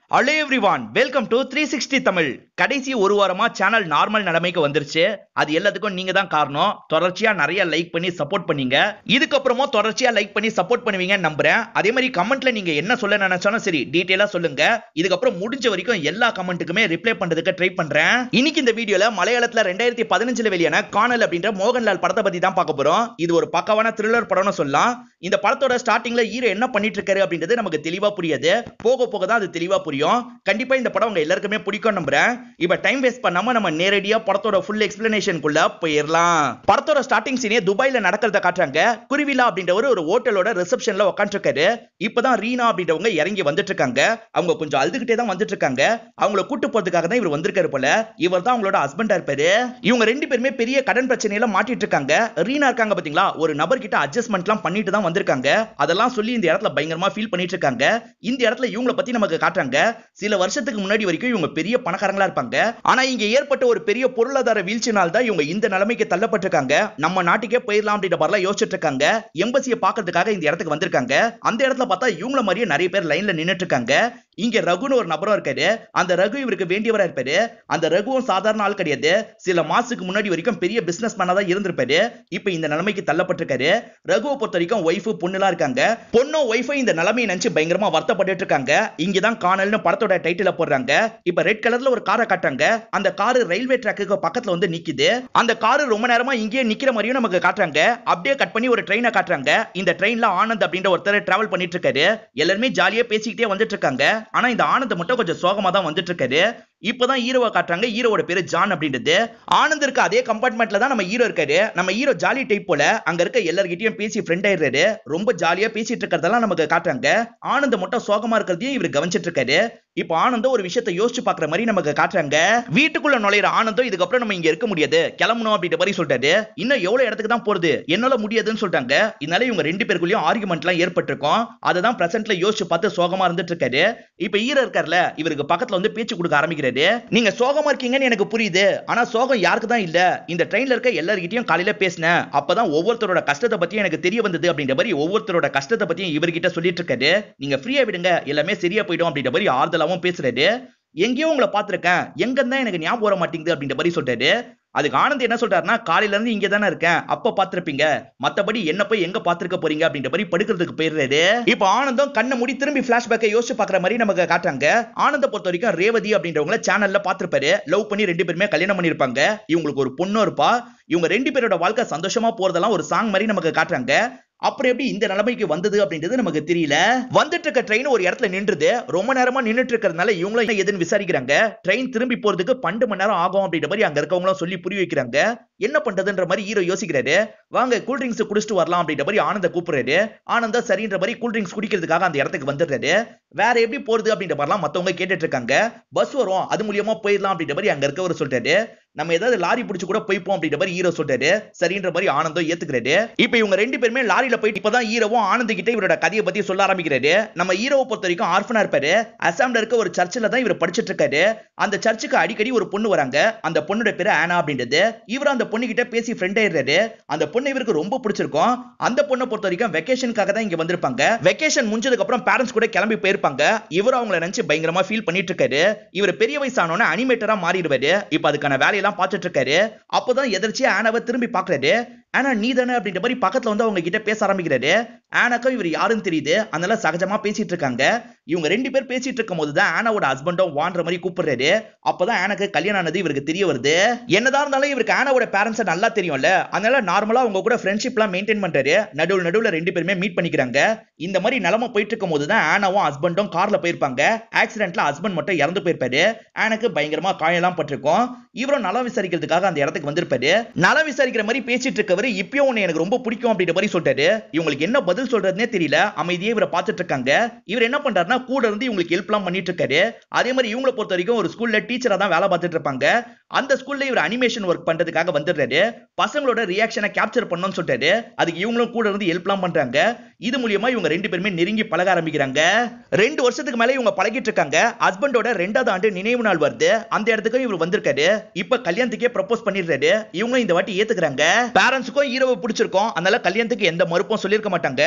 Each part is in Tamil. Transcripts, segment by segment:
hello everyone welcome to three sixty Tamil கடைசி ஒரு வாரமா சேனல் நார்மல் நிலைமைக்கு வந்துருச்சு அது எல்லாத்துக்கும் நீங்க தான் காரணம் தொடர்ச்சியா நிறைய லைக் பண்ணி சப்போர்ட் பண்ணீங்க இதுக்கப்புறமும் தொடர்ச்சியா லைக் பண்ணி சப்போர்ட் பண்ணுவீங்கன்னு நம்புறேன் அதே மாதிரி கமெண்ட்ல நீங்க என்ன சொல்ல நினைச்சாலும் சரி டீட்டெயிலா சொல்லுங்க இதுக்கப்புறம் முடிஞ்ச வரைக்கும் எல்லா கமெண்ட்டுக்குமே ரிப்ளை பண்றதுக்கு ட்ரை பண்றேன் இன்னைக்கு இந்த வீடியோல மலையாளத்துல ரெண்டாயிரத்தி பதினஞ்சுல வெளியான காணல் அப்படின்ற மோகன்லால் படத்தை பத்தி தான் பார்க்க போறோம் இது ஒரு பக்கவான த்ரில்லர் படம்னு சொல்லலாம் இந்த படத்தோட ஸ்டார்டிங்ல ஹீரோ என்ன பண்ணிட்டு இருக்காரு அப்படின்றது நமக்கு தெளிவா புரியாது போக போக தான் அது தெளிவா புரியும் கண்டிப்பா இந்த படம் உங்க எல்லாருக்குமே பிடிக்கும் நம்புறேன் இப்ப டைம் வேஸ்ட் பண்ணாம நம்ம நேரடியா படத்தோட ஃபுல் எக்ஸ்பிளனேஷனுக்குள்ள போயிடலாம் படத்தோட ஸ்டார்டிங் சீனே துபாயில நடக்கிறத காட்டுறாங்க குருவிலா அப்படின்றவர் ஒரு ஹோட்டலோட ரிசப்ஷன்ல உட்காந்துருக்காரு இப்பதான் ரீனா அப்படின்றவங்க இறங்கி வந்துட்டு இருக்காங்க அவங்க கொஞ்சம் அழுதுகிட்டே தான் வந்துட்டு இருக்காங்க அவங்கள கூட்டு போறதுக்காக தான் இவர் வந்திருக்காரு போல இவர் தான் அவங்களோட ஹஸ்பண்டா இருப்பாரு இவங்க ரெண்டு பேருமே பெரிய கடன் பிரச்சனையில மாட்டிட்டு இருக்காங்க ரீனா இருக்காங்க பாத்தீங்களா ஒரு நபர் கிட்ட அட்ஜஸ்ட்மெண்ட்லாம் பண்ணிட்டு தான் வந்திருக்காங்க அதெல்லாம் சொல்லி இந்த இடத்துல பயங்கரமா ஃபீல் பண்ணிட்டு இருக்காங்க இந்த இடத்துல இவங்கள பத்தி நமக்கு காட்டுறாங்க சில வருஷத்துக்கு முன்னாடி வரைக்கும் இவங்க பெரிய பணக்காரங்களா இருப்பாங்க ஆனா இங்க ஏற்பட்ட ஒரு பெரிய பொருளாதார வீழ்ச்சினால் தான் இவங்க இந்த நிலைமைக்கு தள்ளப்பட்டிருக்காங்க நம்ம நாட்டுக்கே போயிடலாம் அப்படின்ற மாதிரிலாம் யோசிச்சுட்டு இருக்காங்க எம்பசியை பாக்குறதுக்காக இந்த இடத்துக்கு வந்திருக்காங்க அந்த இடத்துல பார்த்தா இவங்கள மாதிரியே நிறைய பேர் லைன்ல நின்னுட்டு இருக்காங்க இங்க ரகுன்னு ஒரு நபரும் இருக்காரு அந்த ரகு இவருக்கு வேண்டியவரா இருப்பாரு அந்த ரகுவும் சாதாரண ஆள் கிடையாது சில மாசத்துக்கு முன்னாடி வரைக்கும் பெரிய பிசினஸ் மேனா தான் இருந்திருப்பாரு இப்ப இந்த நிலைமைக்கு தள்ளப்பட்டிருக்காரு ரகுவை பொறுத்த வரைக்கும் ஒய்ஃபு பொண்ணுலாம் இருக்காங்க பொண்ணும் ஒய்ஃபும் இந்த நிலைமையை நினைச்சு பயங்கரமா வருத்தப்பட்டு இருக்காங்க இங்கதான் காணல்னு படத்தோட டைட்டில போடுறாங்க இப்ப ரெட் கலர்ல ஒரு காரை காட்டுறாங்க அந்த காரு ரயில்வே ட்ராக்கு பக்கத்துல வந்து நிக்குது அந்த காரு ரொம்ப நேரமா இங்கேயே நிக்கிற மாதிரியும் நமக்கு காட்டுறாங்க அப்படியே கட் பண்ணி ஒரு ட்ரெயினை காட்டுறாங்க இந்த ட்ரெயின்ல ஆனந்த் அப்படின்ற ஒருத்தர் டிராவல் பண்ணிட்டு இருக்காரு எல்லாருமே ஜாலியா பேசிக்கிட்டே வந்துட்டு இருக்காங்க ஆனா இந்த ஆனந்த் மட்டும் கொஞ்சம் சோகமா தான் வந்துட்டு இருக்காரு இப்பதான் ஹீரோவை காட்டுறாங்க ஹீரோவோட பேரு ஜான் அப்படின்றது ஆனந்த் இருக்க அதே கம்பார்ட்மெண்ட்ல தான் நம்ம ஹீரோ இருக்காரு நம்ம ஹீரோ ஜாலி டைப் போல அங்க இருக்க எல்லார்கிட்டயும் பேசி ஃப்ரெண்ட் ஆயிடுறாரு ரொம்ப ஜாலியா பேசிட்டு இருக்கிறதெல்லாம் நமக்கு காட்டுறாங்க ஆனந்த் மட்டும் சோகமா இருக்கிறதையும் இவர் கவனிச்சிட்டு இருக்காரு இப்போ ஆனந்தம் ஒரு விஷயத்தை யோசிச்சு பாக்குற மாதிரி நமக்கு காட்டுறாங்க வீட்டுக்குள்ள நுழையிற ஆனந்தம் இதுக்கப்புறம் நம்ம இங்க இருக்க முடியாது கிளம்பணும் அப்படின்ற மாதிரி சொல்லிட்டாரு இன்னும் எவ்வளவு இடத்துக்கு தான் போறது என்னால முடியாதுன்னு சொல்லிட்டாங்க இதனால இவங்க ரெண்டு பேருக்குள்ளயும் ஆர்குமெண்ட் எல்லாம் ஏற்பட்டிருக்கும் அதை தான் பிரசன்ட்ல யோசிச்சு பார்த்து சோகமா இருந்துட்டு இருக்காரு இப்ப ஹீரோ இருக்கார்ல இவருக்கு பக்கத்துல வந்து பேச்சு கொடுக்க ஆரம்பிக்கிறாரு நீங்க சோகமா இருக்கீங்கன்னு எனக்கு புரியுது ஆனா சோகம் யாருக்கு தான் இல்ல இந்த ட்ரெயின்ல இருக்க எல்லார்கிட்டயும் காலையில பேசினேன் அப்பதான் ஒவ்வொருத்தரோட கஷ்டத்தை பத்தி எனக்கு தெரிய வந்தது அப்படின்ற மாதிரி ஒவ்வொருத்தரோட கஷ்டத்தை பத்தியும் இவர்கிட்ட சொல்லிட்டு இருக்காரு நீங்க ஃப்ரீயா விடுங்க எல்லாமே சரியா போயிடும் அப்படின்ற மாதிரி ஆறுதலாவும் பேசுறாரு எங்கேயோ உங்களை பார்த்திருக்கேன் எங்க இருந்தா எனக்கு ஞாபகம் வர மாட்டேங்குது அப்படின்ற மாதிரி சொல்றாரு அதுக்கு ஆனந்த் என்ன சொல்றாருன்னா காலையில இருந்து இங்க தானே இருக்கேன் அப்ப பாத்திருப்பீங்க மத்தபடி என்ன போய் எங்க பாத்திருக்க போறீங்க அப்படின்ற மாதிரி படுக்கிறதுக்கு போயிடுறாரு இப்ப ஆனந்தம் கண்ணை மூடி திரும்பி பிளாஷ்பேக்கை யோசிச்சு பாக்குற மாதிரி நமக்கு காட்டுறாங்க ஆனந்த பொறுத்த வரைக்கும் ரேவதி அப்படின்றவங்கள சேனல்ல பாத்திருப்பாரு லவ் பண்ணி ரெண்டு பேருமே கல்யாணம் பண்ணிருப்பாங்க இவங்களுக்கு ஒரு பொண்ணும் இருப்பா இவங்க ரெண்டு பேரோட வாழ்க்கை சந்தோஷமா போறதெல்லாம் ஒரு சாங் மாதிரி நமக்கு காட்டுறாங்க அப்புறம் எப்படி இந்த நிலைமைக்கு வந்தது அப்படின்றது நமக்கு தெரியல வந்துட்டு இருக்க ட்ரெயின் ஒரு இடத்துல நின்றுது ரொம்ப நேரமா நின்னுட்டு இருக்கிறதுனால இவங்களும் என்ன எதுன்னு விசாரிக்கிறாங்க ட்ரெயின் திரும்பி போறதுக்கு பன்னெண்டு மணி நேரம் ஆகும் அப்படின்ற மாதிரி அங்க இருக்கவங்களும் சொல்லி புரிய வைக்கிறாங்க என்ன பண்றதுன்ற மாதிரி ஹீரோ யோசிக்கிறாரு வாங்க கூல் ட்ரிங்க்ஸ் குடிச்சிட்டு வரலாம் அப்படின்ற மாதிரி ஆனந்த கூப்பிடுறாரு ஆனந்தா சரின்ற மாதிரி கூல் ட்ரிங்க்ஸ் குடிக்கிறதுக்காக அந்த இடத்துக்கு வந்துடுறாரு வேற எப்படி போறது அப்படின்ற மாதிரிலாம் மத்தவங்க கேட்டுட்டு இருக்காங்க பஸ் வரும் அது மூலியமா போயிடலாம் அப்படின்ற மாதிரி அங்க இருக்கவர் சொல்றாரு நம்ம ஏதாவது லாரி பிடிச்சு கூட போய்ப்போம் அப்படின்ற மாதிரி ஹீரோ சொல்றாரு சரின்ற மாதிரி ஆனந்தம் ஏத்துக்கிறாரு இப்ப இவங்க ரெண்டு பேருமே லாரியில போயிட்டு இப்பதான் ஹீரோவும் ஆனந்த் கிட்ட இவரோட கதையை பத்தி சொல்ல ஆரம்பிக்கிறாரு நம்ம ஹீரோவை பொறுத்த வரைக்கும் ஆர்ஃபனா இருப்பாரு அசாம்ல இருக்க ஒரு சர்ச்சில் தான் இவர் படிச்சிட்டு இருக்காரு அந்த சர்ச்சுக்கு அடிக்கடி ஒரு பொண்ணு வராங்க அந்த பொண்ணோட பேரு ஆனா அப்படின்றது இவர் அந்த பொண்ணு கிட்ட பேசி ஃப்ரெண்ட் ஆயிடுறாரு அந்த பொண்ணு இவருக்கு ரொம்ப பிடிச்சிருக்கும் அந்த பொண்ணை பொறுத்த வரைக்கும் வெக்கேஷனுக்காக தான் இங்க வந்திருப்பாங்க வெக்கேஷன் முடிஞ்சதுக்கு அப்புறம் பேரண்ட்ஸ் கூட கிளம்பி போயிருப்பாங்க இவர் அவங்கள நினைச்சு பயங்கரமா ஃபீல் பண்ணிட்டு இருக்காரு இவர் பெரிய வயசானோன்னு அனிமேட்டரா மாறிடுவாரு இப்ப அதுக்கான வேலையெல்லாம் பார்த்துட்டு இருக்காரு அப்போதான் எதிர்ச்சியா ஆனாவை திரும்பி பாக்குறாரு ஆனா நீ தானே அப்படின்ற மாதிரி பக்கத்துல வந்து அவங்க கிட்ட பேச ஆரம்பிக்கிறாரு ஆனாக்கும் இவர் யாருன்னு தெரியுது அதனால சகஜமா பேசிட்டு இருக்காங்க இவங்க ரெண்டு பேர் பேசிட்டு இருக்கும் போது தான் ஆனாவோட ஹஸ்பண்டும் வான்ற மாதிரி கூப்பிடுறாரு அப்பதான் ஆனாக்கு கல்யாணம் ஆனது இவருக்கு தெரிய வருது என்னதான் இருந்தாலும் இவருக்கு ஆனாவோட பேரண்ட்ஸ் நல்லா தெரியும்ல அதனால நார்மலா அவங்க கூட ஃப்ரெண்ட்ஷிப் எல்லாம் மெயின்டைன் பண்றாரு நடுவில் நடுவில் ரெண்டு பேருமே மீட் பண்ணிக்கிறாங்க இந்த மாதிரி நிலமை போயிட்டு இருக்கும் போது தான் ஆனாவும் ஹஸ்பண்டும் கார்ல போயிருப்பாங்க ஆக்சிடென்ட்ல ஹஸ்பண்ட் மட்டும் இறந்து போயிருப்பாரு ஆனாக்கு பயங்கரமா காயெல்லாம் பட்டிருக்கும் இவரும் நலம் விசாரிக்கிறதுக்காக அந்த இடத்துக்கு வந்திருப்பாரு நலம் விசாரிக்கிற மாதிரி பேசிட்டு இருக்கவர் இப்பயும் உன்னை எனக்கு ரொம்ப பிடிக்கும் அப்படின்ற மாதிரி சொல்லிட்டாரு இவங்களுக்கு என்ன பதில் சொல்றதுனே தெரியல அமைதியே இவரை பார்த்துட்டு இருக்காங்க இவர் என்ன பண்றாருன்னா கூட இருந்து இவங்களுக்கு ஹெல்ப் எல்லாம் பண்ணிட்டு இருக்காரு அதே மாதிரி இவங்களை பொறுத்த வரைக்கும் ஒரு ஸ்கூல்ல டீச்சரா தான் வேலை பார்த்துட்டு இருப்பாங்க அந்த ஸ்கூல்ல இவர் அனிமேஷன் ஒர்க் பண்றதுக்காக வந்துடுறாரு பசங்களோட ரியாக்ஷனை கேப்சர் பண்ணணும்னு சொல்லிட்டாரு அதுக்கு இவங்களும் கூட இருந்து ஹெல்ப் எல்லாம் பண்றாங்க இது மூலியமா இவங்க ரெண்டு பேருமே நெருங்கி பழக ஆரம்பிக்கிறாங்க ரெண்டு வருஷத்துக்கு மேல இவங்க பழகிட்டு இருக்காங்க ஹஸ்பண்டோட ரெண்டாவது ஆண்டு நினைவு நாள் வருது அந்த இடத்துக்கு இவர் வந்திருக்காரு இப்ப கல்யாணத்துக்கே ப்ரப்போஸ் பண்ணிடுறாரு இவங்களும் இந்த வாட்டி ஏத்துக்கிறாங்க பேரண்ட்ஸுக்கும் ஹீரோவை பிடிச்சிருக்கும் அதனால கல்யாணத்துக்கு எந்த மறுப்பும் சொல்லியிருக்க மாட்டாங்க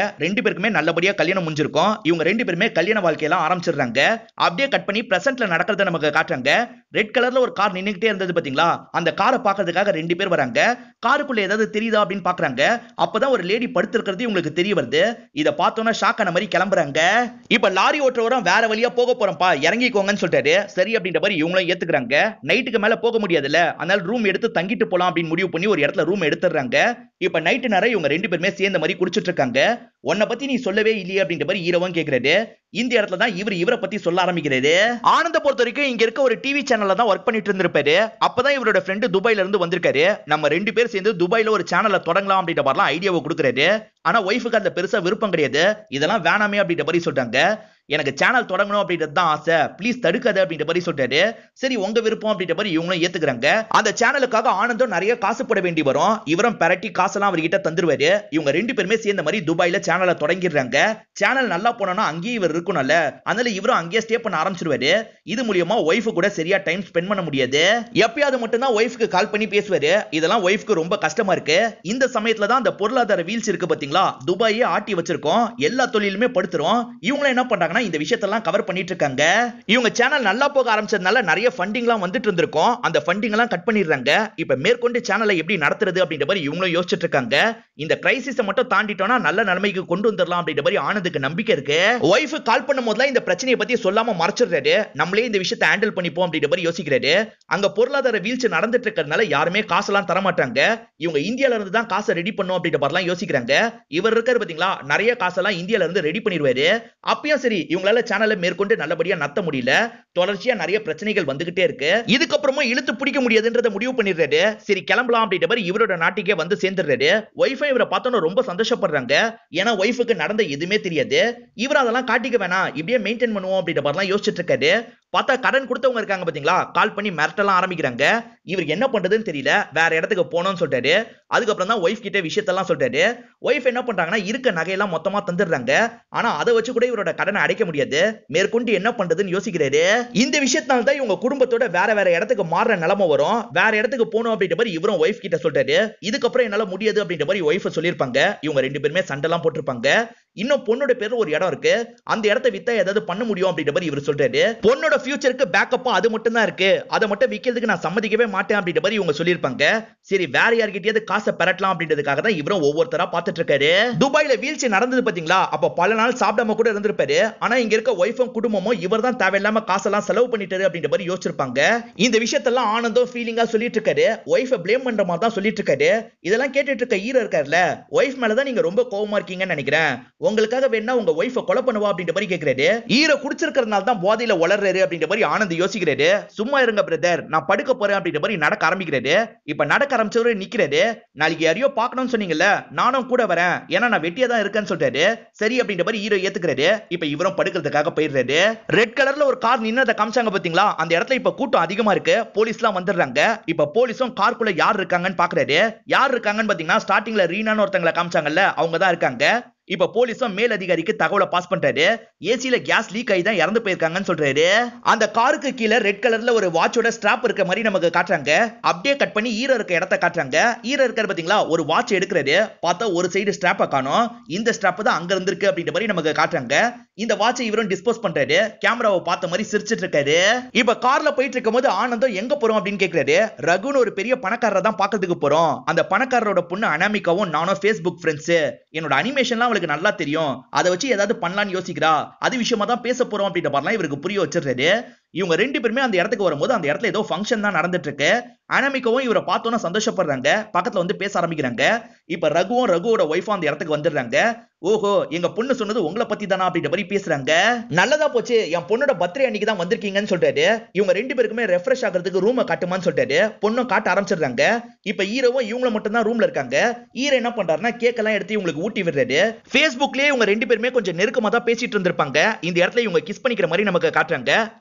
ரெண்டு பேருக்குமே நல்லபடியா கல்யாணம் முடிஞ்சிருக்கும் இவங்க ரெண்டு பேருமே கல்யாண வாழ்க்கையெல்லாம் ஆரம்பிச்சிடுறாங்க அப்படியே கட் பண்ணி பிரசன்ட்ல நடக்கிறத நமக்கு காட்டுறாங்க ரெட் கலர்ல ஒரு கார் நின்னுகிட்டே இருந்தது பாத்தீங்களா அந்த காரை பாக்குறதுக்காக ரெண்டு பேர் வராங்க காருக்குள்ள ஏதாவது தெரியுதா அப்படின்னு பாக்குறாங்க அப்பதான் ஒரு லேடி படுத்திருக்கிறது உங்களுக்கு தெரிய வருது இத பார்த்தோன்னா ஷாக் ஆன மாதிரி கிளம்புறாங்க இப்ப லாரி ஓட்டுறவரும் வேற வழியா போக போறோம்ப்பா இறங்கிக்கோங்கன்னு சொல்லிட்டாரு சரி அப்படின்ற மாதிரி இவங்களும் ஏத்துக்கிறாங்க நைட்டுக்கு மேல போக முடியாதுல்ல அதனால ரூம் எடுத்து தங்கிட்டு போலாம் அப்படின்னு முடிவு பண்ணி ஒரு இடத்துல ரூம் எடுத்துறாங்க இப்ப நைட்டு நேரம் இவங்க ரெண்டு பேருமே சேர்ந்த மாதிரி குடிச்சிட்டு இருக்காங்க உன்னை பத்தி நீ சொல்லவே இல்லையே அப்படின்ற மாதிரி ஈரவும் கேக்குறாரு இந்த இடத்துல தான் இவர் இவரை பத்தி சொல்ல ஆரம்பிக்கிறாரு ஆனந்த பொறுத்த வரைக்கும் இங்க இருக்க ஒரு டிவி சேனல்ல தான் ஒர்க் பண்ணிட்டு இருந்திருப்பாரு அப்பதான் இவரோட ஃப்ரெண்டு துபாயில இருந்து வந்திருக்காரு நம்ம ரெண்டு பேர் சேர்ந்து துபாயில ஒரு சேனலை தொடங்கலாம் அப்படின்ற மாதிரிலாம் ஐடியாவை கொடுக்குறாரு ஆனா ஒய்ஃபுக்கு அதுல பெருசா விருப்பம் கிடையாது இதெல்லாம் வேணாமே அப்படின்ற மாதிரி சொல்றாங்க எனக்கு சேனல் தொடங்கணும் அப்படின்றது தான் ஆசை ப்ளீஸ் தடுக்காது அப்படின்ற மாதிரி சொல்றாரு சரி உங்க விருப்பம் அப்படின்ற மாதிரி இவங்களும் ஏத்துக்கிறாங்க அந்த சேனலுக்காக ஆனந்தம் நிறைய காசு போட வேண்டி வரும் இவரும் பெரட்டி காசெல்லாம் அவர்கிட்ட தந்துருவாரு இவங்க ரெண்டு பேருமே சேர்ந்த மாதிரி துபாயில சேனலை தொடங்கிடுறாங்க சேனல் நல்லா போனோம்னா அங்கேயே இவர் இருக்கணும்ல அதனால இவரும் அங்கேயே ஸ்டே பண்ண ஆரம்பிச்சிருவாரு இது மூலியமா ஒய்ஃபு கூட சரியா டைம் ஸ்பெண்ட் பண்ண முடியாது எப்பயாவது மட்டும் தான் ஒய்ஃப்க்கு கால் பண்ணி பேசுவாரு இதெல்லாம் ஒய்ஃப்க்கு ரொம்ப கஷ்டமா இருக்கு இந்த சமயத்துல தான் அந்த பொருளாதார வீழ்ச்சி இருக்கு பாத்தீங்களா துபாயே ஆட்டி வச்சிருக்கோம் எல்லா தொழிலுமே படுத்துறோம் இவங்க என்ன பண்றாங்கன்னா இந்த விஷயத்தெல்லாம் கவர் பண்ணிட்டு இருக்காங்க இவங்க சேனல் நல்லா போக ஆரம்பிச்சதுனால நிறைய ஃபண்டிங்லாம் வந்துட்டு இருந்திருக்கும் அந்த ஃபண்டிங் எல்லாம் கட் பண்ணிடுறாங்க இப்ப மேற்கொண்டு சேனலை எப்படி நடத்துறது அப்படின்ற மாதிரி இவங்களும் யோசிச்சுட்டு இருக்காங்க இந்த கிரைசிஸை மட்டும் தாண்டிட்டோம்னா நல்ல நிலைமைக்கு கொண்டு வந்துடலாம் அப்படின்ற மாதிரி ஆனதுக்கு நம்பிக்கை இருக்கு ஒய்ஃப் கால் பண்ணும் போதுலாம் இந்த பிரச்சனையை பத்தி சொல்லாம மறைச்சிடுறாரு நம்மளே இந்த விஷயத்தை ஹேண்டில் பண்ணிப்போம் அப்படின்ற மாதிரி யோசிக்கிறாரு அங்க பொருளாதார வீழ்ச்சி நடந்துட்டு இருக்கிறதுனால யாருமே காசெல்லாம் தர மாட்டாங்க இவங்க இந்தியால இருந்து தான் காசை ரெடி பண்ணும் அப்படின்ற மாதிரிலாம் யோசிக்கிறாங்க இவர் இருக்காரு பாத்தீங்களா நிறைய காசெல்லாம் இந்தியால இருந்து ரெடி பண்ணிடுவாரு அப்பயும் சரி இவங்களால சேனலை மேற்கொண்டு நல்லபடியா நத்த முடியல தொடர்ச்சியா நிறைய பிரச்சனைகள் வந்துகிட்டே இருக்கு இதுக்கப்புறமும் இழுத்து பிடிக்க முடியாதுன்றத முடிவு பண்ணிடுறாரு சரி கிளம்பலாம் அப்படின்ற மாதிரி இவரோட நாட்டுக்கே வந்து சேர்ந்துடுறாரு ஒய்ஃபை இவரை பார்த்தோன்னு ரொம்ப சந்தோஷப்படுறாங்க ஏன்னா ஒய்ஃபுக்கு நடந்த எதுவுமே தெரியாது இவர் அதெல்லாம் காட்டிக்க வேணாம் இப்படியே மெயின்டைன் பண்ணுவோம் அப்படின்ற மாதிரிலாம் யோசிச்சுட்டு இருக்காரு பார்த்தா கடன் கொடுத்தவங்க இருக்காங்க பாத்தீங்களா கால் பண்ணி மிரட்டலாம் ஆரம்பிக்கிறாங்க இவர் என்ன பண்றதுன்னு தெரியல வேற இடத்துக்கு போகணும்னு சொல்லிட்டாரு அதுக்கப்புறம் தான் ஒய்ஃப் கிட்ட விஷயத்தெல்லாம் சொல்லிட்டாரு ஒய்ஃப் என்ன பண்றாங்கன்னா இருக்க நகையெல்லாம் மொத்தமா தந்துடுறாங்க ஆனா அதை வச்சு கூட இவரோட கடனை அடைக்க முடியாது மேற்கொண்டு என்ன பண்றதுன்னு யோசிக்கிறாரு இந்த விஷயத்தினால தான் இவங்க குடும்பத்தோட வேற வேற இடத்துக்கு மாறுற நிலைமை வரும் வேற இடத்துக்கு போகணும் அப்படின்ற மாதிரி இவரும் ஒய்ஃப் கிட்ட சொல்றாரு இதுக்கப்புறம் என்னால முடியாது அப்படின்ற மாதிரி ஒய்ஃப் சொல்லியிருப்பாங்க இவங்க ரெண்டு பேருமே சண்டைலாம் போட்டிருப்பாங்க இன்னும் பொண்ணோட பேர்ல ஒரு இடம் இருக்கு அந்த இடத்த வித்தா ஏதாவது பண்ண முடியும் அப்படின்ற மாதிரி இவர் சொல்றாரு பொண்ணோட ஃபியூச்சருக்கு பேக்கப்பா அது மட்டும் தான் இருக்கு அதை மட்டும் விக்கிறதுக்கு நான் சம்மதிக்கவே மாட்டேன் அப்படின்ற மாதிரி இவங்க சொல்லியிருப்பாங்க சரி வேற யார்கிட்டயாவது காசை பெறட்டலாம் அப்படின்றதுக்காக தான் இவரும் ஒவ்வொருத்தரா பார்த்துட்டு இருக்காரு துபாயில வீழ்ச்சி நடந்தது பாத்தீங்களா அப்ப பல நாள் சாப்பிடாம கூட இருந்திருப்பாரு ஆனா இங்க இருக்க ஒய்ஃபும் குடும்பமும் இவர் தான் தேவையில்லாம காசெல்லாம் செலவு பண்ணிட்டாரு அப்படின்ற மாதிரி யோசிச்சிருப்பாங்க இந்த விஷயத்தெல்லாம் ஆனந்தம் ஃபீலிங்கா சொல்லிட்டு இருக்காரு ஒய்ஃபை ப்ளேம் பண்ற மாதிரி தான் சொல்லிட்டு இருக்காரு இதெல்லாம் கேட்டுட்டு இருக்க ஹீரோ இருக்காருல்ல ஒய்ஃப் மேலதான் நீங்க ரொம்ப கோவமா இருக்கீங்கன்னு நினைக்கிறேன் உங்களுக்காக வேணா உங்க ஒய்ஃபை கொலை பண்ணுவா அப்படின்ற மாதிரி கேக்குறாரு ஹீரோ குடிச்சிருக்கிறதுனால தான் போதையில வளர்றாரு அப்படின்ற மாதிரி ஆனந்த் யோசிக்கிறாரு சும்மா இருங்க பிரதர் நான் படுக்க போறேன் அப்படின்ற மாதிரி நடக்க ஆரம்பிக்கிறாரு இப்ப நடக்க ஆரம்பிச்சவரு நிக்கிறாரு நாளைக்கு யாரையோ பார்க்கணும்னு சொன்னீங்கல்ல நானும் கூட வரேன் ஏன்னா நான் வெட்டியா தான் இருக்கேன்னு சொல்றாரு சரி அப்படின்ற மாதிரி ஹீரோ ஏத்துக்கிறாரு இப்ப இவரும் படுக்கிறதுக்காக போயிடுறாரு ரெட் கலர்ல ஒரு கார் நின்னதை காமிச்சாங்க பாத்தீங்களா அந்த இடத்துல இப்ப கூட்டம் அதிகமா இருக்கு போலீஸ்லாம் வந்துடுறாங்க இப்ப போலீஸும் காருக்குள்ள யார் இருக்காங்கன்னு பாக்குறாரு யார் இருக்காங்கன்னு பாத்தீங்கன்னா ஸ்டார்டிங்ல ரீனான்னு ஒருத்தங்களை காமிச்சாங்கல்ல அவங்க தான் இருக்காங்க இப்ப போலீஸும் மேல் அதிகாரிக்கு தகவலை பாஸ் பண்றாரு ஏசில கேஸ் லீக் ஆகி தான் இறந்து போயிருக்காங்கன்னு சொல்றாரு அந்த காருக்கு கீழே ரெட் கலர்ல ஒரு வாட்சோட ஸ்ட்ராப் இருக்க மாதிரி நமக்கு காட்டுறாங்க அப்படியே கட் பண்ணி ஈரோ இருக்க இடத்த காட்டுறாங்க ஈரோ இருக்காரு பாத்தீங்களா ஒரு வாட்ச் எடுக்கிறாரு பார்த்தா ஒரு சைடு ஸ்ட்ராப்பை காணும் இந்த ஸ்ட்ராப் தான் அங்க இருந்திருக்கு அப்படின்ற மாதிரி நமக்கு காட்டுறாங்க இந்த வாட்சை இவரும் டிஸ்போஸ் பண்றாரு கேமராவை பார்த்த மாதிரி சிரிச்சிட்டு இருக்காரு இப்ப கார்ல போயிட்டு இருக்கும் போது ஆனந்தம் எங்க போறோம் அப்படின்னு கேக்குறாரு ரகுன்னு ஒரு பெரிய பணக்காரரை தான் பாக்கிறதுக்கு போறோம் அந்த பணக்காரரோட பொண்ணு அனாமிகாவும் நானும் ஃபேஸ்புக் ஃப்ரெண்ட்ஸ் என்னோட அனிமேஷன்லாம் அவளுக்கு நல்லா தெரியும் அதை வச்சு ஏதாவது பண்ணலாம்னு யோசிக்கிறா அது விஷயமா தான் பேச போறோம் அப்படின்ற மாதிரிலாம் இவருக்கு புரிய வச்சிடுறாரு இவங்க ரெண்டு பேருமே அந்த இடத்துக்கு வரும்போது அந்த இடத்துல ஏதோ ஃபங்க்ஷன் தான் நடந்துட்டு இருக்கு அனாமிகவும் இவரை பார்த்தோன்னா சந்தோஷப்படுறாங்க பக்கத்துல வந்து பேச ஆரம்பிக்கிறாங்க இப்ப ரகுவும் ரகுவோட ஒய்ஃபும் அந்த இடத்துக்கு வந்துடுறாங்க ஓஹோ எங்க பொண்ணு சொன்னது உங்களை பத்தி தானா அப்படின்ற மாதிரி பேசுறாங்க நல்லதா போச்சு என் பொண்ணோட பர்த்டே அன்னைக்கு தான் வந்திருக்கீங்கன்னு சொல்றாரு இவங்க ரெண்டு பேருக்குமே ரெஃப்ரெஷ் ஆகிறதுக்கு ரூமை காட்டுமான்னு சொல்றாரு பொண்ணும் காட்ட ஆரம்பிச்சிடுறாங்க இப்ப ஹீரோவும் இவங்கள மட்டும் தான் ரூம்ல இருக்காங்க ஹீரோ என்ன பண்றாருன்னா கேக் எல்லாம் எடுத்து இவங்களுக்கு ஊட்டி விடுறாரு ஃபேஸ்புக்லயே இவங்க ரெண்டு பேருமே கொஞ்சம் நெருக்கமா தான் பேசிட்டு இருந்திருப்பாங்க இந்த இடத்துல இவங்க கிஸ் பண்ணிக்கிற மாதிரி நமக்கு காட்டுறாங்க ஹீரோவும்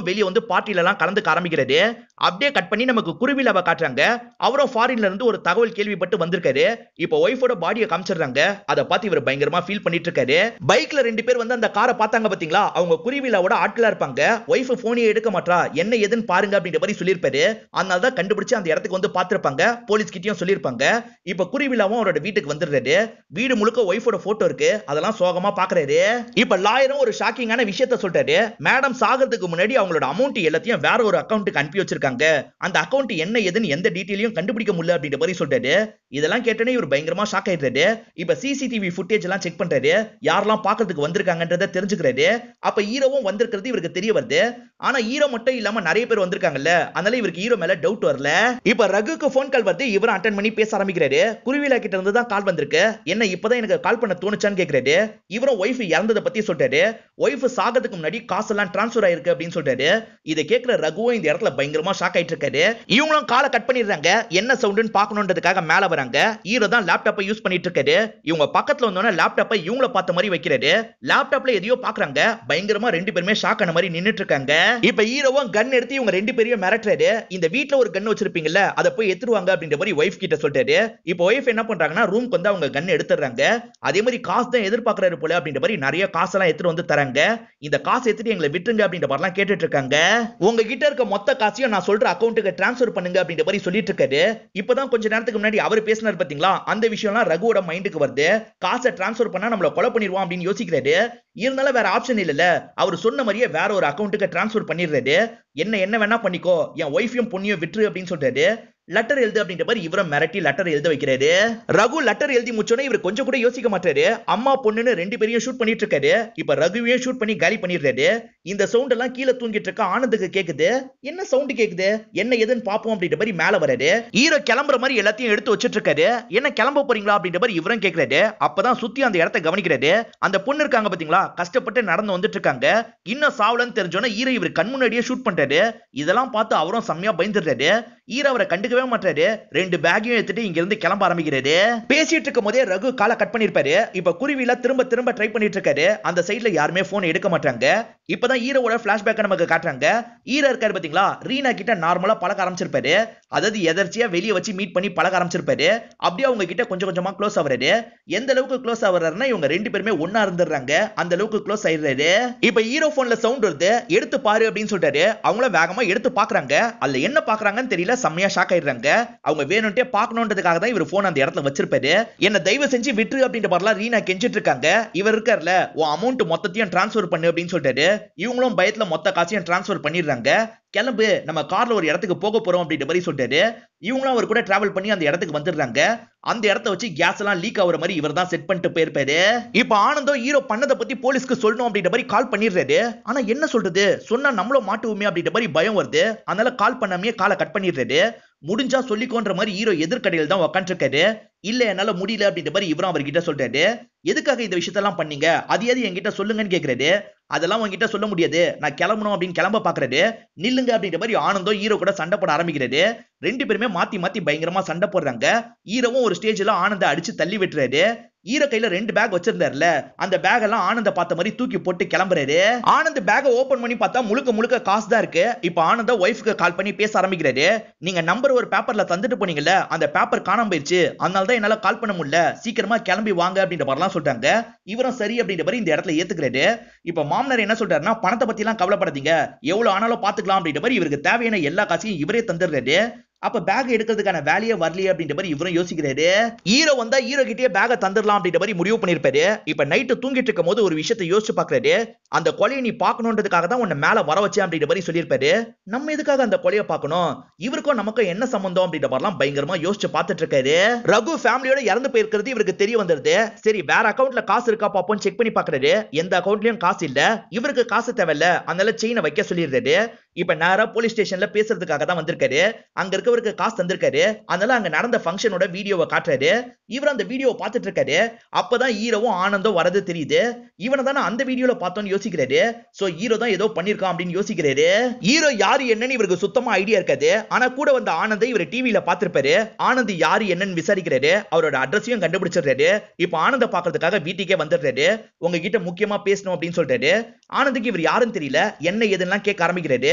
வெளியே வந்து பார்ட்டில எல்லாம் கலந்துக்க ஆரம்பிக்கிறாரு அப்படியே கட் பண்ணி நமக்கு குருவிலாவை காட்டுறாங்க அவரும் ஃபாரின்ல இருந்து ஒரு தகவல் கேள்விப்பட்டு வந்திருக்காரு இப்போ ஒய்ஃபோட பாடியை காமிச்சிடுறாங்க அதை பார்த்து இவர் பயங்கரமா ஃபீல் பண்ணிட்டு இருக்காரு பைக்ல ரெண்டு பேர் வந்து அந்த காரை பார்த்தாங்க பாத்தீங்களா அவங்க குருவிலாவோட ஆட்களா இருப்பாங்க ஒய்ஃப் போனியை எடுக்க மாட்டா என்ன ஏதுன்னு பாருங்க அப்படின்ற மாதிரி சொல்லியிருப்பாரு அதனால தான் கண்டுபிடிச்சு அந்த இடத்துக்கு வந்து பார்த்திருப்பாங்க போலீஸ் கிட்டயும் சொல்லியிருப்பாங்க இப்ப குருவிலாவும் அவரோட வீட்டுக்கு வந்துடுறாரு வீடு முழுக்க ஒய்ஃபோட போட்டோ இருக்கு அதெல்லாம் சோகமா பாக்குறாரு இப்ப லாயரும் ஒரு ஷாக்கிங்கான விஷயத்த சொல்றாரு மேடம் சாகிறதுக்கு முன்னாடி அவங்களோட அமௌண்ட் எல்லாத்தையும் வேற ஒரு அக்கௌண்ட்டுக்கு அனுப்பி வச்சிருக்காங்க அந்த அக்கௌண்ட் என்ன ஏதுன்னு எந்த டீட்டெயிலையும் கண்டுபிடிக்க முடியல அப்படின்ற மாதிரி சொல்றாரு இதெல்லாம் கேட்டோன்னே இவர் பயங்கரமா ஷாக் ஆயிடுறாரு இப்ப சிசிடிவி ஃபுட்டேஜ் எல்லாம் செக் பண்றாரு யாரெல்லாம் பாக்குறதுக்கு வந்திருக்காங்கன்றத தெரிஞ்சுக்கிறாரு அப்ப ஹீரோவும் வந்திருக்கிறது இவருக்கு தெரிய வருது ஆனா ஹீரோ மட்டும் இல்லாம நிறைய பேர் வந்திருக்காங்கல்ல அதனால இவருக்கு ஹீரோ மேல டவுட் வரல இப்ப ரகுக்கு போன் கால் வருது இவரும் அட்டன் பண்ணி பேச ஆரம்பிக்கிறாரு குருவிலா கிட்ட இருந்து தான் கால் வந்திருக்கு என்ன இப்பதான் எனக்கு கால் பண்ண தோணுச்சான்னு கேக்குறாரு இவரும் ஒய்ஃப் இறந்ததை பத்தி சொல்றாரு ஒய்ஃப் சாகிறதுக்கு முன்னாடி காசெல்லாம் டிரான்ஸ்ஃபர் ஆயிருக்கு அப்படின்னு சொல்றாரு இதை கேட்கிற ரகுவும் இந்த இடத்துல பயங்கரமா ஷாக் ஆயிட்டு இருக்காரு இவங்களும் காலை கட் பண்ணிடுறாங்க என்ன சவுண்டுன்னு பார்க்கணுன்றதுக்காக மேல வராங்க ஹீரோ தான் லேப்டாப்பை யூஸ் பண்ணிட்டு இருக்காரு இவங்க பக்கத்துல வந்தோடனே லேப்டாப்பை இவங்கள பார்த்த மாதிரி வைக்கிறாரு லேப்டாப்ல எதையோ பாக்குறாங்க பயங்கரமா ரெண்டு பேருமே ஷாக் ஆன மாதிரி நின்னுட்டு இருக்காங்க இப்ப ஹீரோவும் கன் எடுத்து இவங்க ரெண்டு பேரையும் மிரட்டுறாரு இந்த வீட்ல ஒரு கன் வச்சிருப்பீங்கல்ல அதை போய் எடுத்துருவாங்க அப்படின்ற மாதிரி ஒய்ஃப் கிட்ட சொல்றாரு இப்போ ஒய்ஃப் என்ன பண்றாங்கன்னா ரூம்க்கு வந்து அவங்க கன் எடுத்துறாங்க அதே மாதிரி காசு தான் எதிர்பார்க்கறாரு போல அப்படின்ற மாதிரி நிறைய காசெல்லாம் எடுத்துட்டு வந்து தராங்க இந்த காசு எடுத்துட்டு எங்களை விட்டுருங்க அப்படின்ற மாதிரிலாம் கேட்டுட்டு இருக்காங்க உங்ககிட்ட இருக்க மொத்த காசையும் நான் சொல்ற அக்கௌண்ட்டுக்கு டிரான்ஸ்ஃபர் பண்ணுங்க அப்படின்ற மாதிரி சொல்லிட்டு இருக்காரு இப்பதான் கொஞ்ச நேரத்துக்கு முன்னாடி அவர் பேசினார் பாத்தீங்களா அந்த விஷயம்லாம் ரகுவோட மைண்டுக்கு வருது காசை டிரான்ஸ்ஃபர் பண்ணா நம்மள கொலை பண்ணிடுவான் அப்படின்னு யோசிக்கிறாரு இருந்தாலும் வேற ஆப்ஷன் இல்லல அவர் சொன்ன மாதிரியே வேற ஒரு அக்கௌண்ட்டுக்கு டிரான்ஸ்ஃபர் பண்ணிடுறாரு என்ன என்ன வேணா பண்ணிக்கோ என் ஒய்ஃபையும் பொண்ணையும் விட்டுரு அப்படின்னு சொல்றாரு லெட்டர் எழுது அப்படின்ற மாதிரி இவரை மிரட்டி லெட்டர் எழுத வைக்கிறாரு ரகு லெட்டர் எழுதி முடிச்சோன்னே இவர் கொஞ்சம் கூட யோசிக்க மாட்டாரு அம்மா பொண்ணுன்னு ரெண்டு பேரையும் ஷூட் பண்ணிட்டு இருக்காரு இப்ப ரகுவையும் ஷூட் பண்ணி காலி பண்ணிடுறாரு இந்த சவுண்ட் எல்லாம் கீழே தூங்கிட்டு இருக்க ஆனந்துக்கு கேக்குது என்ன சவுண்ட் கேக்குது என்ன எதுன்னு பாப்போம் அப்படின்ற மாதிரி மேல வராரு ஹீரோ கிளம்புற மாதிரி எல்லாத்தையும் எடுத்து வச்சிட்டு இருக்காரு என்ன கிளம்ப போறீங்களா அப்படின்ற மாதிரி இவரும் கேக்குறாரு அப்பதான் சுத்தி அந்த இடத்த கவனிக்கிறாரு அந்த பொண்ணு இருக்காங்க பாத்தீங்களா கஷ்டப்பட்டு நடந்து வந்துட்டு இருக்காங்க இன்னும் சாவலன்னு தெரிஞ்சோன்னா ஹீரோ இவர் கண் முன்னாடியே ஷூட் பண்றாரு இதெல்லாம் பார்த்து அவரும் செம்மையா பயந்துடுறாரு ஹீரோ அவரை கண்டுக்கவே மாட்டாரு ரெண்டு பேக்கையும் எடுத்துட்டு இங்க இருந்து கிளம்ப ஆரம்பிக்கிறாரு பேசிட்டு இருக்கும் போதே ரகு காலை கட் பண்ணிருப்பாரு இப்ப குருவில திரும்ப திரும்ப ட்ரை பண்ணிட்டு இருக்காரு அந்த சைடுல யாருமே போன் எடுக்க மாட்டாங்க இப்பதான் ஹீரோவோட பிளாஷ்பேக் நமக்கு காட்டுறாங்க ஹீரோ இருக்காரு பாத்தீங்களா ரீனா கிட்ட நார்மலா பழக ஆரம்பிச்சிருப்பாரு அதாவது எதர்ச்சியா வெளியே வச்சு மீட் பண்ணி பழக ஆரம்பிச்சிருப்பாரு அப்படியே அவங்க கிட்ட கொஞ்சம் கொஞ்சமா க்ளோஸ் ஆகுறாரு எந்த அளவுக்கு க்ளோஸ் ஆகுறாருன்னா இவங்க ரெண்டு பேருமே ஒன்னா இருந்துடுறாங்க அந்த அளவுக்கு க்ளோஸ் ஆயிடுறாரு இப்ப ஹீரோ போன்ல சவுண்ட் வருது எடுத்து பாரு அப்படின்னு சொல்றாரு அவங்கள வேகமா எடுத்து பாக்குறாங்க அதுல என்ன பாக்குறாங்கன்னு தெரியல செம்மையா ஷாக் ஆயிடுறாங்க அவங்க வேணும்ட்டே பார்க்கணுன்றதுக்காக தான் இவர் போன் அந்த இடத்துல வச்சிருப்பாரு என்ன தயவு செஞ்சு விட்டுரு அப்படின்ற மாதிரிலாம் ரீனா கெஞ்சிட்டு இருக்காங்க இவர் இருக்கார்ல உன் அமௌண்ட் மொத்தத்தையும் டிரான்ஸ்ஃபர் பண்ணு அப்படின்னு சொல்லிட்டாரு இவங்களும் பயத்துல மொத்த காசையும் டிரான்ஸ்ஃபர் பண்ணிடுறாங்க கிளம்பு நம்ம கார்ல ஒரு இடத்துக்கு போக போறோம் அப்படின்ற மாதிரி சொல்லிட்டாரு இவங்களும் அவர் கூட டிராவல் பண்ணி அந்த இடத்துக்கு வந்துடுறாங்க அந்த இடத்த வச்சு கேஸ் எல்லாம் லீக் ஆகுற மாதிரி இவர் தான் செட் பண்ணிட்டு போயிருப்பாரு இப்ப ஆனந்தம் ஹீரோ பண்ணதை பத்தி போலீஸ்க்கு சொல்லணும் அப்படின்ற மாதிரி கால் பண்ணிடுறாரு ஆனா என்ன சொல்றது சொன்னா நம்மளும் மாட்டுவோமே அப்படின்ற மாதிரி பயம் வருது அதனால கால் பண்ணாமே காலை கட் பண்ணிடுறாரு முடிஞ்சா சொல்லிக்கோன்ற மாதிரி ஹீரோ எதிர்கடையில் தான் உக்காந்துருக்காரு இல்ல என்னால முடியல அப்படின்ற மாதிரி இவரும் அவர்கிட்ட சொல்றாரு எதுக்காக இந்த விஷயத்தெல்லாம் பண்ணீங்க அது எது என்கிட்ட சொல்லுங்கன்னு கேக்குறாரு அதெல்லாம் உங்ககிட்ட சொல்ல முடியாது நான் கிளம்பணும் அப்படின்னு கிளம்ப பாக்குறாரு நில்லுங்க அப்படின்ற மாதிரி ஆனந்தம் ஹீரோ கூட சண்டை போட ஆரம்பிக்கிறாரு ரெண்டு பேருமே மாத்தி மாத்தி பயங்கரமா சண்டை போடுறாங்க ஹீரோவும் ஒரு ஸ்டேஜ்ல ஆனந்த அடிச்சு தள்ளி விட்டுறாரு ஈர கையில ரெண்டு பேக் வச்சிருந்தாருல அந்த பேக் எல்லாம் ஆனந்த பார்த்த மாதிரி தூக்கி போட்டு கிளம்புறாரு ஆனந்த் பேக்கை ஓபன் பண்ணி பார்த்தா முழுக்க முழுக்க காசு தான் இருக்கு இப்ப ஆனந்த ஒய்ஃப்க்கு கால் பண்ணி பேச ஆரம்பிக்கிறாரு நீங்க நம்பர் ஒரு பேப்பர்ல தந்துட்டு போனீங்கல்ல அந்த பேப்பர் காணாம போயிடுச்சு அதனால தான் என்னால கால் பண்ண முடியல சீக்கிரமா கிளம்பி வாங்க அப்படின்ற மாதிரிலாம் சொல்றாங்க இவரும் சரி அப்படின்ற மாதிரி இந்த இடத்துல ஏத்துக்கிறாரு இப்ப மாமனார் என்ன சொல்றாருன்னா பணத்தை பத்தி எல்லாம் கவலைப்படாதீங்க எவ்வளவு ஆனாலும் பாத்துக்கலாம் அப்படின்ற மாதிரி இவருக்கு தேவையான எல்லா காசையும் இவரே தந்துடுறாரு அப்ப பேக் எடுக்கிறதுக்கான வேலையே வரலையே அப்படின்ற மாதிரி இவரும் யோசிக்கிறாரு ஹீரோ வந்தா ஹீரோ கிட்டயே பேக தந்துடலாம் அப்படின்ற மாதிரி முடிவு பண்ணிருப்பாரு இப்ப நைட்டு தூங்கிட்டு இருக்கும் போது ஒரு விஷயத்தை யோசிச்சு பாக்குறாரு அந்த கொலையை நீ பார்க்கணுன்றதுக்காக தான் உன்னை மேல வர வச்சேன் அப்படின்ற மாதிரி சொல்லியிருப்பாரு நம்ம எதுக்காக அந்த கொலையை பார்க்கணும் இவருக்கும் நமக்கும் என்ன சம்பந்தம் அப்படின்ற மாதிரிலாம் பயங்கரமா யோசிச்சு பார்த்துட்டு இருக்காரு ரகு ஃபேமிலியோட இறந்து போயிருக்கிறது இவருக்கு தெரிய வந்துருது சரி வேற அக்கவுண்ட்ல காசு இருக்கா பாப்போம் செக் பண்ணி பாக்குறாரு எந்த அக்கவுண்ட்லயும் காசு இல்ல இவருக்கு காசு தேவையில்ல அதனால செயினை வைக்க சொல்லிடுறாரு இப்ப நேரா போலீஸ் ஸ்டேஷன்ல பேசுறதுக்காக தான் வந்திருக்காரு அங்க இருக்கவருக்கு காசு தந்திருக்காரு அதனால அங்க நடந்த ஃபங்க்ஷனோட வீடியோவை காட்டுறாரு இவர் அந்த வீடியோவை பார்த்துட்டு இருக்காரு அப்பதான் ஹீரோவும் ஆனந்தம் வரது தெரியுது இவனை தானே அந்த வீடியோல பார்த்தோம்னு யோசிக்கிறாரு சோ ஹீரோ தான் ஏதோ பண்ணிருக்கான் அப்படின்னு யோசிக்கிறாரு ஹீரோ யாரு என்னன்னு இவருக்கு சுத்தமா ஐடியா இருக்காது ஆனா கூட வந்த ஆனந்தை இவர் டிவில பார்த்திருப்பாரு ஆனந்த் யாரு என்னன்னு விசாரிக்கிறாரு அவரோட அட்ரஸையும் கண்டுபிடிச்சிடுறாரு இப்ப ஆனந்த பாக்குறதுக்காக வீட்டுக்கே வந்துடுறாரு உங்ககிட்ட முக்கியமா பேசணும் அப்படின்னு சொல்றாரு ஆனந்துக்கு இவர் யாருன்னு தெரியல என்ன ஏதுலாம் கேட்க ஆரம்பிக்கிறாரு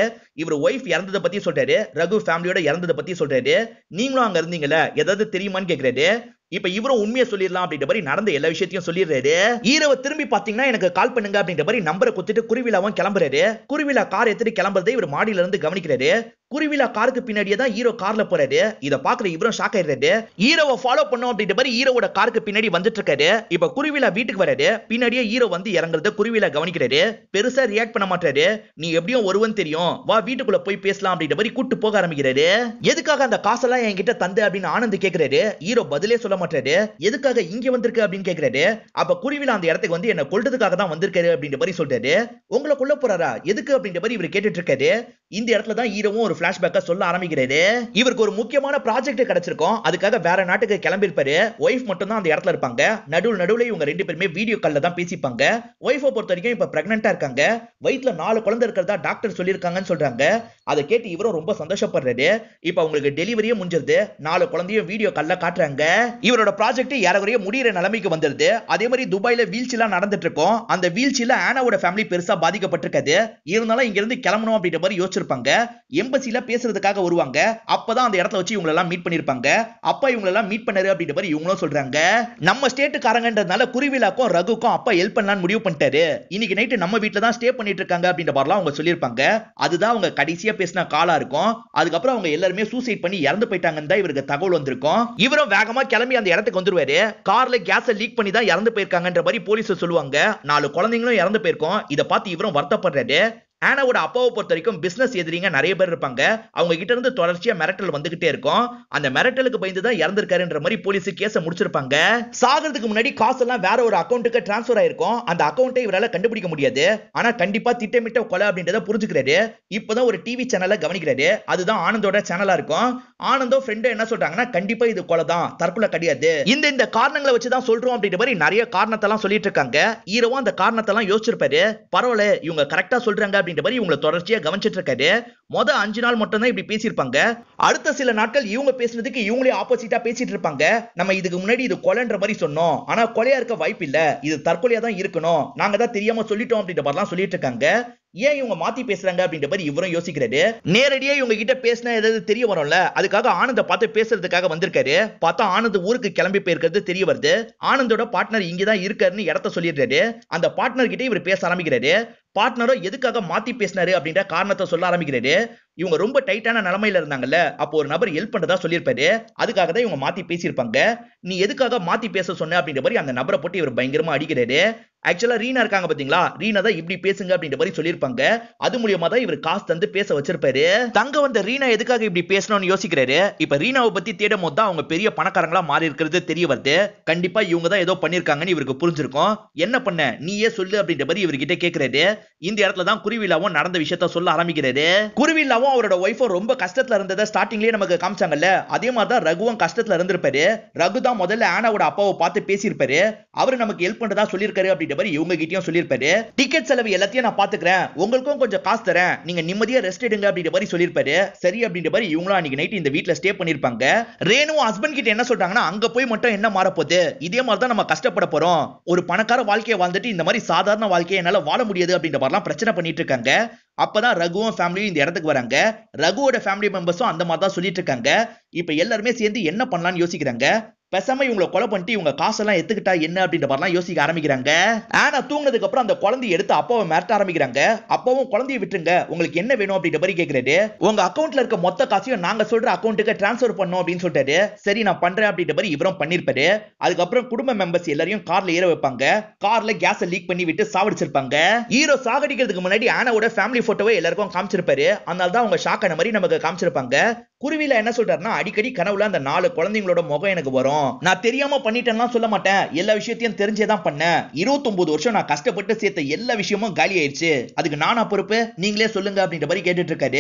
இவர் ஒய்ஃப் இறந்ததை பத்தி சொல்றாரு ரகு ஃபேமிலியோட இறந்ததை பத்தி சொல்றாரு நீங்களும் அங்க இருந்தீங்கல்ல ஏதாவது தெரியுமான்னு கேக்குறாரு இப்ப இவரும் உண்மையை சொல்லிடலாம் அப்படின்ற மாதிரி நடந்த எல்லா விஷயத்தையும் சொல்லிடுறாரு ஹீரோவை திரும்பி பாத்தீங்கன்னா எனக்கு கால் பண்ணுங்க அப்படின்ற மாதிரி நம்பரை குத்துட்டு குருவிலாவும் கிளம்புறாரு குருவிலா கார் எடுத்துட்டு கிளம்புறதை இவர் மாடியில இருந்து கவனிக்கிறாரு குருவிலா காருக்கு பின்னாடியே தான் ஹீரோ கார்ல போறாரு இத பாக்குற இவரும் ஷாக் ஆயிடுறாரு ஹீரோவை ஃபாலோ பண்ணோம் அப்படின்ற மாதிரி ஹீரோவோட காருக்கு பின்னாடி வந்துட்டு இருக்காரு இப்ப குருவிலா வீட்டுக்கு வராரு பின்னாடியே ஹீரோ வந்து இறங்குறத குருவிலா கவனிக்கிறாரு பெருசா ரியாக்ட் பண்ண மாட்டாரு நீ எப்படியும் ஒருவன் தெரியும் வா வீட்டுக்குள்ள போய் பேசலாம் அப்படின்ற மாதிரி கூட்டு போக ஆரம்பிக்கிறாரு எதுக்காக அந்த காசெல்லாம் என்கிட்ட தந்து அப்படின்னு ஆனந்த் கேக்குறாரு ஹீரோ பதிலே சொல்ல மாட்டாரு எதுக்காக இங்க வந்திருக்கு அப்படின்னு கேக்குறாரு அப்ப குருவிலா அந்த இடத்துக்கு வந்து என்ன கொல்றதுக்காக தான் வந்திருக்காரு அப்படின்ற மாதிரி சொல்றாரு உங்களை கொல்ல போறாரா எதுக்கு அப்படின்ற மாதிரி இவர் கேட்டுட்டு இருக்காரு இந்த இடத்துல தான் ஹீரோவும் ஒரு பிளாஷ்பேக்கா சொல்ல ஆரம்பிக்கிறாரு இவருக்கு ஒரு முக்கியமான ப்ராஜெக்ட் கிடைச்சிருக்கும் அதுக்காக வேற நாட்டுக்கு கிளம்பியிருப்பாரு ஒய்ஃப் மட்டும் தான் அந்த இடத்துல இருப்பாங்க நடுவில் நடுவில் இவங்க ரெண்டு பேருமே வீடியோ கால்ல தான் பேசிப்பாங்க ஒய்ஃபை பொறுத்த வரைக்கும் இப்ப பிரெக்னெண்டா இருக்காங்க வயிற்றுல நாலு குழந்தை இருக்கிறதா டாக்டர் சொல்லியிருக்காங்கன்னு சொல்றாங்க அதை கேட்டு இவரும் ரொம்ப சந்தோஷப்படுறாரு இப்ப அவங்களுக்கு டெலிவரியே முடிஞ்சிருது நாலு குழந்தையும் வீடியோ கால்ல காட்டுறாங்க இவரோட ப்ராஜெக்ட் ஏறக்குறைய முடியிற நிலைமைக்கு வந்துருது அதே மாதிரி துபாயில வீழ்ச்சிலாம் நடந்துட்டு இருக்கும் அந்த வீழ்ச்சியில ஆனாவோட ஃபேமிலி பெருசா பாதிக்கப்பட்டிருக்காது இருந்தாலும் இங்க இருந்து கிளம்பணும் அப்படின்ற மாதிரி யோசிச்சிருப்பாங்க எம்பசில பேசுறதுக்காக வருவாங்க அப்பதான் அந்த இடத்துல வச்சு இவங்க எல்லாம் மீட் பண்ணிருப்பாங்க அப்பா இவங்க எல்லாம் மீட் பண்ணாரு அப்படின்ற மாதிரி இவங்களும் சொல்றாங்க நம்ம ஸ்டேட்டுக்காரங்கன்றதுனால குருவிலாக்கும் ரகுக்கும் அப்பா ஹெல்ப் பண்ணலாம்னு முடிவு பண்ணிட்டாரு இன்னைக்கு நைட்டு நம்ம வீட்ல தான் ஸ்டே பண்ணிட்டு இருக்காங்க அப்படின்ற மாதிரிலாம் அவங்க சொல்லியிருப்பாங்க அதுதான் அவங்க கடைசியா பேசின காலா இருக்கும் அதுக்கப்புறம் அவங்க எல்லாருமே சூசைட் பண்ணி இறந்து போயிட்டாங்கன்னு தான் இவருக்கு தகவல் வந்திருக்கும் இவரும் வேகமா கிளம்பி அந்த இடத்துக்கு வந்துருவாரு கார்ல கேஸ லீக் பண்ணி தான் இறந்து போயிருக்காங்கன்ற மாதிரி போலீஸ் சொல்லுவாங்க நாலு குழந்தைங்களும் இறந்து போயிருக்கோம் இதை பார்த்து இவரும் வருத்தப்படுறாரு ஆனாவோட அப்பாவை பொறுத்த வரைக்கும் பிசினஸ் எதிரிங்க நிறைய பேர் இருப்பாங்க அவங்க கிட்ட இருந்து தொடர்ச்சியா மிரட்டல் வந்துகிட்டே இருக்கும் அந்த மிரட்டலுக்கு பயந்து தான் இறந்திருக்காருன்ற மாதிரி போலீஸ் கேஸ முடிச்சிருப்பாங்க சாகிறதுக்கு முன்னாடி காசெல்லாம் வேற ஒரு அக்கௌண்ட்டுக்கு டிரான்ஸ்ஃபர் ஆயிருக்கும் அந்த அக்கௌண்ட்டை இவரால கண்டுபிடிக்க முடியாது ஆனா கண்டிப்பா திட்டமிட்ட கொலை அப்படின்றத புரிஞ்சுக்கிறாரு இப்பதான் ஒரு டிவி சேனலை கவனிக்கிறாரு அதுதான் ஆனந்தோட சேனலா இருக்கும் ஆனந்தோ ஃப்ரெண்டு என்ன சொல்றாங்கன்னா கண்டிப்பா இது கொலை தான் தற்கொலை கிடையாது இந்த இந்த காரணங்களை வச்சு தான் சொல்றோம் அப்படின்ற மாதிரி நிறைய காரணத்தெல்லாம் சொல்லிட்டு இருக்காங்க ஹீரோவும் அந்த காரணத்தெல்லாம் யோசிச்சிருப்பாரு பரவாயில்ல இவங்க கரெக்டா சொல்றாங்க அப்படின்ற மாதிரி இவங்களை தொடர்ச்சியா கவனிச்சிட்டு இருக்காரு மொத அஞ்சு நாள் மட்டும் தான் இப்படி பேசியிருப்பாங்க அடுத்த சில நாட்கள் இவங்க பேசுனதுக்கு இவங்களே ஆப்போசிட்டா பேசிட்டு இருப்பாங்க நம்ம இதுக்கு முன்னாடி இது கொலைன்ற மாதிரி சொன்னோம் ஆனா கொலையா இருக்க வாய்ப்பு இல்ல இது தற்கொலையா தான் இருக்கணும் நாங்க தான் தெரியாம சொல்லிட்டோம் அப்படின்ற மாதிரிலாம் சொல்லிட்டு இருக்காங்க ஏன் இவங்க மாத்தி பேசுறாங்க அப்படின்ற மாதிரி இவரும் யோசிக்கிறாரு நேரடியா இவங்க கிட்ட பேசினா ஏதாவது தெரிய வரும்ல அதுக்காக ஆனந்த பார்த்து பேசுறதுக்காக வந்திருக்காரு பார்த்தா ஆனந்த் ஊருக்கு கிளம்பி போயிருக்கிறது தெரிய வருது ஆனந்தோட பார்ட்னர் இங்கதான் இருக்காருன்னு இடத்த சொல்லிடுறாரு அந்த பார்ட்னர் கிட்ட இவர் பேச ஆரம்பிக்கிறாரு பார்ட்னரோ எதுக்காக மாத்தி பேசினாரு அப்படின்ற காரணத்தை சொல்ல ஆரம்பிக்கிறாரு இவங்க ரொம்ப டைட்டான நிலைமையில இருந்தாங்கல்ல அப்போ ஒரு நபர் ஹெல்ப் பண்றதா சொல்லியிருப்பாரு அதுக்காக தான் இவங்க மாத்தி பேசியிருப்பாங்க நீ எதுக்காக மாத்தி பேச சொன்ன அப்படின்ற மாதிரி அந்த நபரை போட்டு இவர் பயங்கரமா அடிக்கிறாரு ஆக்சுவலா ரீனா இருக்காங்க பாத்தீங்களா ரீனா தான் இப்படி பேசுங்க அப்படின்ற மாதிரி சொல்லியிருப்பாங்க அது மூலியமா தான் இவர் காசு தந்து பேச வச்சிருப்பாரு தங்க வந்த ரீனா எதுக்காக இப்படி பேசணும்னு யோசிக்கிறாரு இப்ப ரீனாவை பத்தி தேடும் போது தான் அவங்க பெரிய பணக்காரங்களா மாறி இருக்கிறது தெரிய வருது கண்டிப்பா இவங்க தான் ஏதோ பண்ணிருக்காங்கன்னு இவருக்கு புரிஞ்சிருக்கும் என்ன பண்ண நீயே சொல்லு அப்படின்ற மாதிரி இவர்கிட்ட கேக்குறாரு இந்த இடத்துல தான் குருவிலாவும் நடந்த விஷயத்த சொல்ல ஆரம்பிக்கிறாரு குருவிலாவும் அவரோட ஒய்ஃபும் ரொம்ப கஷ்டத்துல இருந்ததை ஸ்டார்டிங்லயே நமக்கு காமிச்சாங்கல்ல அதே மாதிரி தான் ரகுவும் கஷ்டத்துல இருந்திருப்பாரு ரகு தான் முதல்ல ஆனாவோட அப்பாவை பார்த்து பேசியிருப்பாரு அவரு நமக்கு ஹெல்ப் பண்றதா சொல்லியிருக்காரு அப்படின்ற மாதிரி இவங்க கிட்டயும் சொல்லியிருப்பாரு டிக்கெட் செலவு எல்லாத்தையும் நான் பாத்துக்கிறேன் உங்களுக்கும் கொஞ்சம் காசு தரேன் நீங்க நிம்மதியா ரெஸ்ட் எடுங்க அப்படின்ற மாதிரி சொல்லியிருப்பாரு சரி அப்படின்ற மாதிரி இவங்களும் அன்னைக்கு நைட் இந்த வீட்ல ஸ்டே பண்ணிருப்பாங்க ரேணுவும் ஹஸ்பண்ட் கிட்ட என்ன சொல்றாங்கன்னா அங்க போய் மட்டும் என்ன மாறப்போகுது இதே மாதிரி தான் நம்ம கஷ்டப்பட போறோம் ஒரு பணக்கார வாழ்க்கையை வாழ்ந்துட்டு இந்த மாதிரி சாதாரண வாழ்க்கையை என்னால வாழ முடியாது அப்படின்ற மாதிரிலாம் பிரச்சனை பண்ணிட்டு இருக்காங்க அப்பதான் ரகுவும் ஃபேமிலியும் இந்த இடத்துக்கு வராங்க ரகுவோட ஃபேமிலி மெம்பர்ஸும் அந்த மாதிரி தான் சொல்லிட்டு இருக்காங்க இப்ப எல்லாருமே சேர்ந்து என்ன பண்ணலாம்னு யோசிக்கிறாங்க பேசாம இவங்களை கொலை பண்ணிட்டு இவங்க காசெல்லாம் எடுத்துக்கிட்டா என்ன அப்படின்ற மாதிரிலாம் யோசிக்க ஆரம்பிக்கிறாங்க ஆனா தூங்கினதுக்கு அப்புறம் அந்த குழந்தைய எடுத்து அப்பாவை மிரட்ட ஆரம்பிக்கிறாங்க அப்பாவும் குழந்தைய விட்டுருங்க உங்களுக்கு என்ன வேணும் அப்படின்ற மாதிரி கேக்குறாரு உங்க அக்கௌண்ட்ல இருக்க மொத்த காசையும் நாங்க சொல்ற அக்கௌண்ட்டுக்கு டிரான்ஸ்ஃபர் பண்ணோம் அப்படின்னு சொல்லிட்டாரு சரி நான் பண்றேன் அப்படின்ற மாதிரி இவரும் பண்ணிருப்பாரு அதுக்கப்புறம் குடும்ப மெம்பர்ஸ் எல்லாரையும் கார்ல ஏற வைப்பாங்க கார்ல கேஸ லீக் பண்ணி விட்டு சாவடிச்சிருப்பாங்க ஹீரோ சாகடிக்கிறதுக்கு முன்னாடி ஆனாவோட ஃபேமிலி போட்டோவை எல்லாருக்கும் காமிச்சிருப்பாரு அதனால தான் அவங்க ஷாக் ஆன மாதிரி நமக்கு காமிச்சிருப்பாங்க குருவில என்ன சொல்றாருன்னா அடிக்கடி கனவுல அந்த நாலு குழந்தைங்களோட முகம் எனக்கு வரும் நான் தெரியாம பண்ணிட்டேன்னா சொல்ல மாட்டேன் எல்லா விஷயத்தையும் தெரிஞ்சே தான் பண்ணேன் இருபத்தொன்பது வருஷம் நான் கஷ்டப்பட்டு சேர்த்த எல்லா விஷயமும் காலி ஆயிடுச்சு அதுக்கு நானா பொறுப்பு நீங்களே சொல்லுங்க அப்படின்ற மாதிரி கேட்டுட்டு இருக்காரு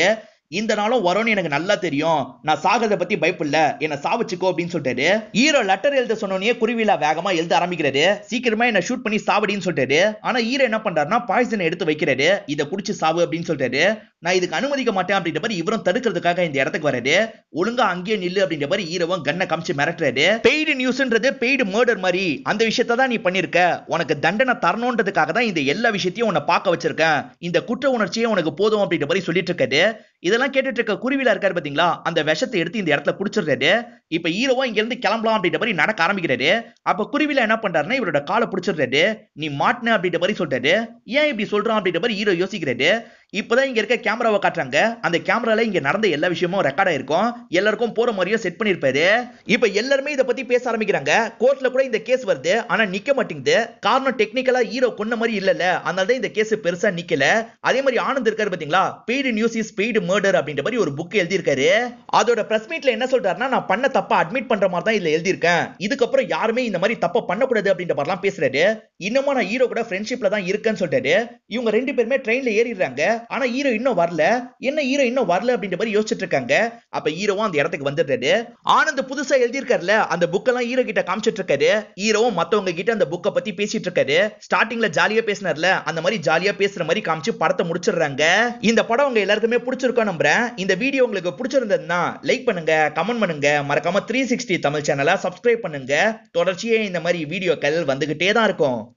இந்த நாளும் வரும்னு எனக்கு நல்லா தெரியும் நான் சாகிறத பத்தி பயப்படல என்ன சாவச்சுக்கோ அப்படின்னு சொல்லிட்டாரு ஹீரோ லெட்டர் எழுத சொன்னோடனே குருவிலா வேகமா எழுத ஆரம்பிக்கிறாரு சீக்கிரமா என்ன ஷூட் பண்ணி சாவடின்னு சொல்லிட்டாரு ஆனா ஹீரோ என்ன பண்றாருன்னா பாய்சன் எடுத்து வைக்கிறாரு இதை குடிச்சு சாவு அப்படின்னு சொல்லிட்டாரு நான் இதுக்கு அனுமதிக்க மாட்டேன் அப்படின்ற மாதிரி இவரும் தடுக்கிறதுக்காக இந்த இடத்துக்கு வராரு ஒழுங்கா அங்கேயே நில்லு அப்படின்ற மாதிரி ஹீரோவும் கண்ணை காமிச்சு மிரட்டுறாரு பெய்டு நியூஸ்ன்றது பெய்டு மர்டர் மாதிரி அந்த விஷயத்த தான் நீ பண்ணிருக்க உனக்கு தண்டனை தரணுன்றதுக்காக தான் இந்த எல்லா விஷயத்தையும் உன்னை பார்க்க வச்சிருக்கேன் இந்த குற்ற உணர்ச்சியே உனக்கு போதும் அப்படின்ற மாதிரி சொல்லிட்டு இருக்காரு இதெல்லாம் கேட்டுட்டு இருக்க குருவிலா இருக்காரு பாத்தீங்களா அந்த விஷத்தை எடுத்து இந்த இடத்துல குடிச்சிடுறாரு இப்ப ஹீரோவா இங்க இருந்து கிளம்பலாம் அப்படின்ற மாதிரி நடக்க ஆரம்பிக்கிறாரு அப்ப குருவிலா என்ன பண்றாருன்னா இவரோட காலை பிடிச்சிடுறாரு நீ மாட்டின அப்படின்ற மாதிரி சொல்றாரு ஏன் இப்படி சொல்றான் அப்படின்ற மாதிரி ஹீரோ யோசிக்கிறாரு இப்பதான் இங்க இருக்க கேமராவை காட்டுறாங்க அந்த கேமரால இங்க நடந்த எல்லா விஷயமும் ரெக்கார்ட் ஆயிருக்கும் எல்லாருக்கும் போற மாதிரியும் செட் பண்ணிருப்பாரு இப்ப எல்லாருமே இத பத்தி பேச ஆரம்பிக்கிறாங்க கோர்ட்ல கூட இந்த கேஸ் வருது ஆனா நிக்க மாட்டேங்குது காரணம் டெக்னிக்கலா ஹீரோ கொன்ன மாதிரி இல்லல அதனால தான் இந்த கேஸ் பெருசா நிக்கல அதே மாதிரி ஆனந்த் இருக்காரு பாத்தீங்களா paid news is paid murder அப்படின்ற மாதிரி ஒரு புக் எழுதியிருக்காரு அதோட பிரஸ் மீட்ல என்ன சொல்றாருன்னா நான் பண்ண தப்பா அட்மிட் பண்ற மாதிரி தான் இதுல எழுதியிருக்கேன் இதுக்கப்புறம் யாருமே இந்த மாதிரி தப்ப பண்ணக்கூடாது அப்படின்ற மாதிரிலாம் பேசுறாரு இன்னமும் நான் ஹீரோ கூட ஃப்ரெண்ட்ஷிப்ல தான் இருக்கேன்னு சொல்லிட்டாரு இவங்க ரெண்டு பேருமே ட்ரெயின்ல ஏறிடுறாங்க ஆனா ஹீரோ இன்னும் வரல என்ன ஹீரோ இன்னும் வரல அப்படின்ற மாதிரி யோசிச்சுட்டு இருக்காங்க அப்ப ஹீரோவும் அந்த இடத்துக்கு வந்துடுறாரு ஆனந்த் புதுசா எழுதியிருக்காருல அந்த புக்கெல்லாம் ஹீரோ கிட்ட காமிச்சிட்டு இருக்காரு ஹீரோவும் மத்தவங்க கிட்ட அந்த புக்கை பத்தி பேசிட்டு இருக்காரு ஸ்டார்டிங்ல ஜாலியா பேசினார்ல அந்த மாதிரி ஜாலியா பேசுற மாதிரி காமிச்சு படத்தை முடிச்சிடுறாங்க இந்த படம் உங்க எல்லாருக்குமே பிடிச்சிருக்கோம் நம்புறேன் இந்த வீடியோ உங்களுக்கு பிடிச்சிருந்ததுன்னா லைக் பண்ணுங்க கமெண்ட் பண்ணுங்க மறக்காம த்ரீ சிக்ஸ்டி தமிழ் சேனலை சப்ஸ்கிரைப் பண்ணுங்க தொடர்ச்சியே இந்த மாதிரி வீடியோக்கள் வந்துகிட்டே தான் இருக்கும்